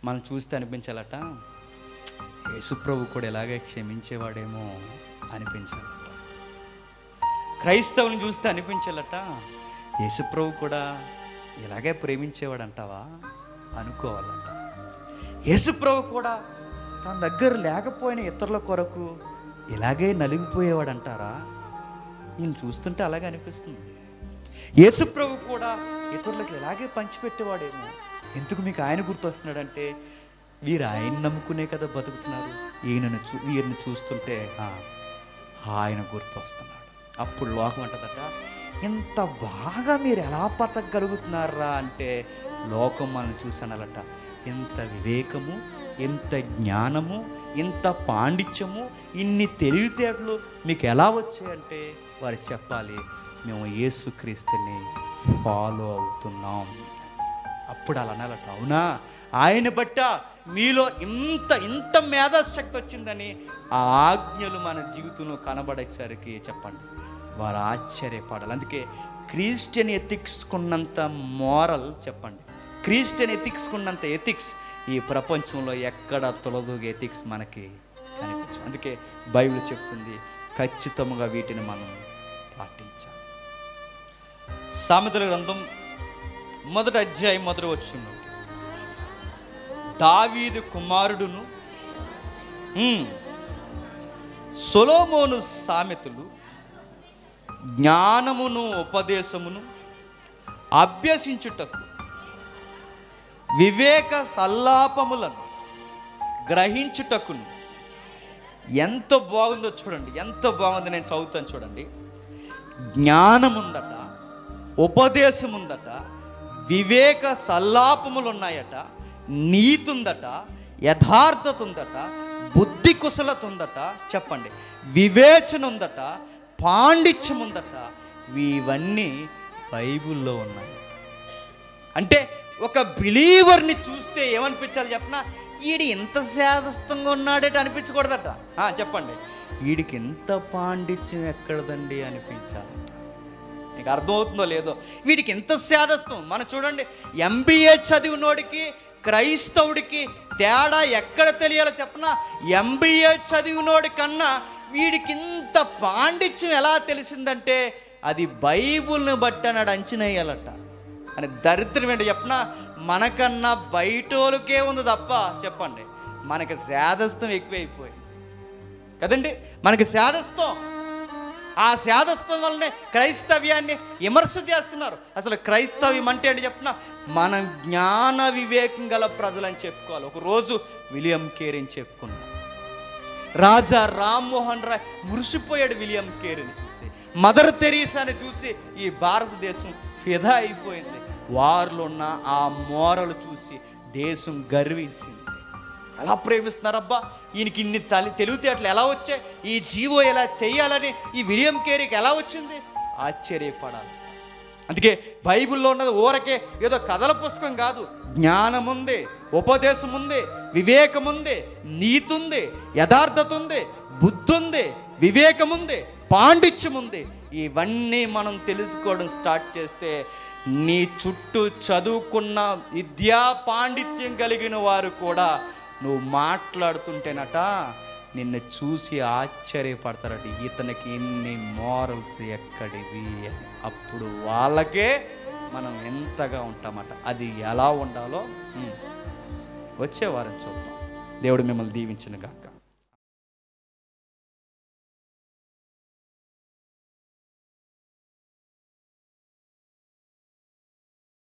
మనం చూస్తే అనిపించాలట యేసుప్రభు కూడా ఇలాగే క్షమించేవాడేమో అనిపించాలట క్రైస్తవుని చూస్తే అనిపించాలట యేసుప్రభు కూడా ఇలాగే ప్రేమించేవాడంటావా అనుకోవాలంట యేసుప్రభు కూడా తన దగ్గర లేకపోయిన ఇతరుల కొరకు ఇలాగే నలిగిపోయేవాడంటారా నేను చూస్తుంటే అలాగే అనిపిస్తుంది యేసుప్రభు కూడా ఇతరులకు ఇలాగే పంచిపెట్టేవాడేమో ఎందుకు మీకు ఆయన గుర్తొస్తున్నాడంటే వీరు ఆయన నమ్ముకునే కదా బతుకుతున్నారు ఈయనను చూ వీరిని చూస్తుంటే ఆ, ఆయన గుర్తొస్తున్నాడు అప్పుడు లోకం అంటదట ఎంత బాగా మీరు ఎలా బతకగలుగుతున్నారా అంటే లోకం మనల్ని చూసానలట ఎంత వివేకము ఎంత జ్ఞానము ఎంత పాండిత్యము ఇన్ని తెలివితేటలు మీకు ఎలా వచ్చాయంటే వారు చెప్పాలి మేము యేసుక్రీస్తుని ఫాలో అవుతున్నాం అప్పుడు అలా అనాలట అవునా ఆయన బట్ట మీలో ఇంత ఇంత మేధాశక్తి వచ్చిందని ఆ ఆజ్ఞలు మన జీవితంలో కనబడేసరికి చెప్పండి వారు ఆశ్చర్యపడాలి అందుకే క్రిస్టియన్ ఎథిక్స్ కున్నంత మోరల్ చెప్పండి క్రిస్టియన్ ఎథిక్స్ కున్నంత ఎథిక్స్ ఈ ప్రపంచంలో ఎక్కడ తొలదూగే ఎథిక్స్ మనకి కనిపించు అందుకే బైబిల్ చెప్తుంది ఖచ్చితంగా వీటిని మనం పాటించాలి సామెతల గ్రంథం మొదటి అధ్యాయం మొదటి వచ్చును దావీదు కుమారుడును ఉమ్, సొలోమోను సామెతలు జ్ఞానమును ఉపదేశమును అభ్యసించుటకు వివేక సల్లాపములను గ్రహించుటకును ఎంత బాగుందో చూడండి ఎంత బాగుందో నేను చదువుతాను చూడండి జ్ఞానం ఉందట ఉపదేశం ఉందట వివేక సల్లాపములు ఉన్నాయట నీతి ఉందట యథార్థత ఉందట బుద్ధి కుశలత ఉందట చెప్పండి వివేచన ఉందట పాండిత్యం ఉందట ఇవన్నీ బైబిల్లో ఉన్నాయి అంటే ఒక బిలీవర్ని చూస్తే ఏమనిపించాలి చెప్పనా ఈడు ఇంత శాదస్తంగా ఉన్నాడట అనిపించకూడదట ఆ, చెప్పండి వీడికి ఇంత పాండిత్యం ఎక్కడదండి అనిపించాలట మీకు అర్థమవుతుందో లేదో వీడికి ఎంత శాదస్తం మనం చూడండి ఎంబీఏ చదివినోడికి క్రైస్తవుడికి తేడా ఎక్కడ తెలియాలో చెప్పనా ఎంబీఏ చదివినోడి కన్నా వీడికి ఇంత పాండిత్యం ఎలా తెలిసిందంటే అది బైబుల్ని బట్టి అన్నాడు అంచనా వేయాలట అని దరిద్రం ఏంటి చెప్పనా మనకన్నా బయటోళ్ళకే ఉంది తప్ప చెప్పండి మనకి శాదస్తం ఎక్కువైపోయింది కదండి మనకి శాదస్తం ఆ శాదస్తం వల్లనే క్రైస్తవ్యాన్ని విమర్శ చేస్తున్నారు అసలు క్రైస్తవ్యం అంటే ఏంటి చెప్పిన మనం జ్ఞాన వివేకం గల ప్రజలని చెప్పుకోవాలి ఒక రోజు విలియం కేర్ అని చెప్పుకున్నాం రాజా రామ్మోహన్ రాయ్ మురిసిపోయాడు విలియం కేర్ని చూసి మదర్ తెరీసాని చూసి ఈ భారతదేశం ఫిదా అయిపోయింది వారిలో ఉన్న ఆ మోరలు చూసి దేశం గర్వించింది ఎలా ప్రేమిస్తున్నారబ్బా ఈయనకి ఇన్ని తలి తెలివితేటలు ఎలా వచ్చాయి ఈ జీవో ఎలా చేయాలని ఈ విలియం కేరీకి ఎలా వచ్చింది ఆశ్చర్యపడాలి అందుకే బైబిల్లో ఉన్నది ఊరకే ఏదో కథల పుస్తకం కాదు జ్ఞానం ఉంది ఉపదేశం ఉంది వివేకం ఉంది నీతి ఉంది యథార్థత ఉంది బుద్ధి ఉంది వివేకం ఉంది పాండిత్యం ఉంది ఇవన్నీ మనం తెలుసుకోవడం స్టార్ట్ చేస్తే నీ చుట్టూ చదువుకున్న విద్యా పాండిత్యం కలిగిన వారు కూడా నువ్వు మాట్లాడుతుంటేనట నిన్ను చూసి ఆశ్చర్యపడతారట ఇతనికి ఇన్ని మోరల్స్ ఎక్కడివి అని అప్పుడు వాళ్ళకే మనం ఎంతగా ఉంటామట అది ఎలా ఉండాలో ఉమ్, వచ్చే వారం చూద్దాం దేవుడు మిమ్మల్ని దీవించిన గాక